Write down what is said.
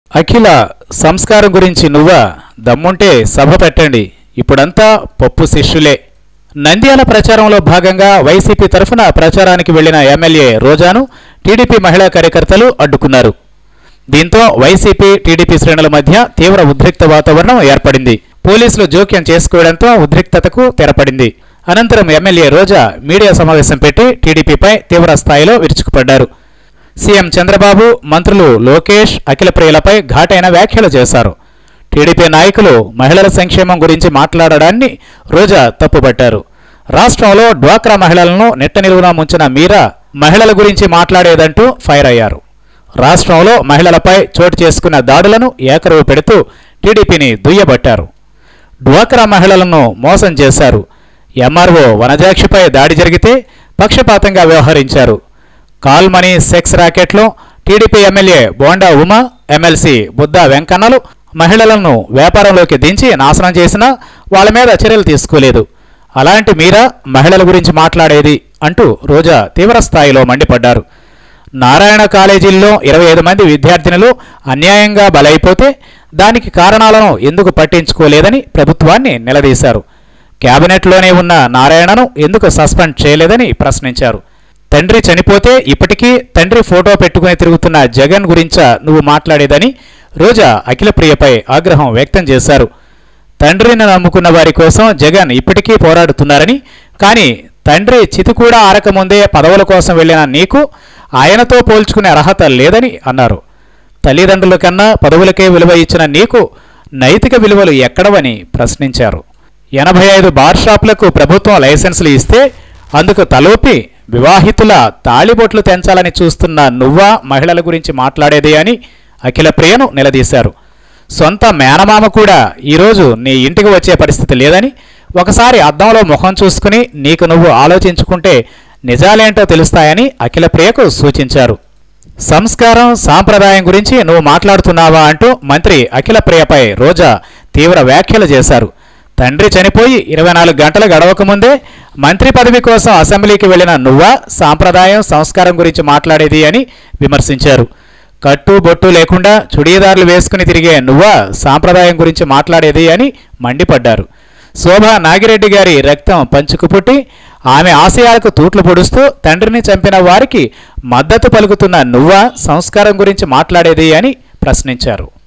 అఖిల సంస్కారం గురించి నువ్వా దమ్ముంటే సభ పెట్టండి ఇప్పుడంతా పప్పు శిష్యులే నంద్యాల ప్రచారంలో భాగంగా వైసీపీ తరఫున ప్రచారానికి వెళ్లిన ఎమ్మెల్యే రోజాను టీడీపీ మహిళా కార్యకర్తలు అడ్డుకున్నారు దీంతో వైసీపీ టీడీపీ శ్రేణుల మధ్య తీవ్ర ఉద్రిక్త వాతావరణం ఏర్పడింది పోలీసులు జోక్యం చేసుకోవడంతో ఉద్రిక్తతకు తెరపడింది అనంతరం ఎమ్మెల్యే రోజా మీడియా సమావేశం పెట్టి టీడీపీపై తీవ్ర స్థాయిలో విరుచుకుపడ్డారు సీఎం చంద్రబాబు మంత్రులు లోకేష్ అఖిలప్రియులపై ఘాటైన వ్యాఖ్యలు చేశారు టీడీపీ నాయకులు మహిళల సంక్షేమం గురించి మాట్లాడడాన్ని రోజా తప్పుపట్టారు రాష్ట్రంలో డ్వాక్రా మహిళలను నెట్ట నిలువున ముంచిన మీరా మహిళల గురించి మాట్లాడేదంటూ ఫైర్ అయ్యారు రాష్ట్రంలో మహిళలపై చోటు చేసుకున్న దాడులను ఏకరువు పెడుతూ టీడీపీని దుయ్యబట్టారు డ్వాక్రా మహిళలను మోసం చేశారు ఎంఆర్ఓ వనజాక్షిపై దాడి జరిగితే పక్షపాతంగా వ్యవహరించారు కాల్ మనీ సెక్స్ ర్యాకెట్లో TDP MLA Bonda Uma MLC Buddha వెంకన్నలు మహిళలను వ్యాపారంలోకి దించి నాశనం చేసినా వాళ్ళ మీద చర్యలు తీసుకోలేదు అలాంటి మీరా మహిళల గురించి మాట్లాడేది అంటూ రోజా తీవ్ర స్థాయిలో మండిపడ్డారు నారాయణ కాలేజీల్లో ఇరవై ఐదు మంది విద్యార్థినులు అన్యాయంగా బలైపోతే దానికి కారణాలను ఎందుకు పట్టించుకోలేదని ప్రభుత్వాన్ని నిలదీశారు కేబినెట్లోనే ఉన్న నారాయణను ఎందుకు సస్పెండ్ చేయలేదని ప్రశ్నించారు తండ్రి చనిపోతే ఇప్పటికీ తండ్రి ఫోటో పెట్టుకుని తిరుగుతున్న జగన్ గురించా నువ్వు మాట్లాడేదని రోజా అఖిలప్రియపై ఆగ్రహం వ్యక్తం చేశారు తండ్రిని నమ్ముకున్న వారి కోసం జగన్ ఇప్పటికీ పోరాడుతున్నారని కానీ తండ్రి చితి కూడా ఆరకముందే పదవుల కోసం వెళ్ళిన నీకు ఆయనతో పోల్చుకునే అర్హత లేదని అన్నారు తల్లిదండ్రుల కన్నా పదవులకే విలువ ఇచ్చిన నీకు నైతిక విలువలు ఎక్కడవని ప్రశ్నించారు ఎనభై ఐదు బార్ షాపులకు ప్రభుత్వం లైసెన్సులు ఇస్తే అందుకు తలోపి వివాహితుల తాళిబొట్లు తెంచాలని చూస్తున్న నువ్వా మహిళల గురించి మాట్లాడేదే అని అఖిల ప్రియను నిలదీశారు సొంత మేనమామ కూడా ఈరోజు నీ ఇంటికి వచ్చే పరిస్థితి లేదని ఒకసారి అద్దంలో ముఖం చూసుకుని నీకు నువ్వు ఆలోచించుకుంటే నిజాలేంటో తెలుస్తాయని అఖిల ప్రియకు సూచించారు సంస్కారం సాంప్రదాయం గురించి నువ్వు మాట్లాడుతున్నావా అంటూ మంత్రి అఖిల ప్రియపై రోజా తీవ్ర వ్యాఖ్యలు చేశారు తండ్రి చనిపోయి ఇరవై నాలుగు గంటలు గడవకముందే మంత్రి పదవి కోసం అసెంబ్లీకి వెళ్లిన నువ్వా సాంప్రదాయం సంస్కారం గురించి మాట్లాడేది అని విమర్శించారు కట్టు బొట్టు లేకుండా చుడీదారులు వేసుకుని తిరిగే నువ్వా సాంప్రదాయం గురించి మాట్లాడేది అని మండిపడ్డారు శోభా నాగిరెడ్డి గారి రక్తం పంచుకు పుట్టి ఆమె ఆశయాలకు తూట్లు పొడుస్తూ తండ్రిని చంపిన వారికి మద్దతు పలుకుతున్న నువ్వా సంస్కారం గురించి మాట్లాడేది అని ప్రశ్నించారు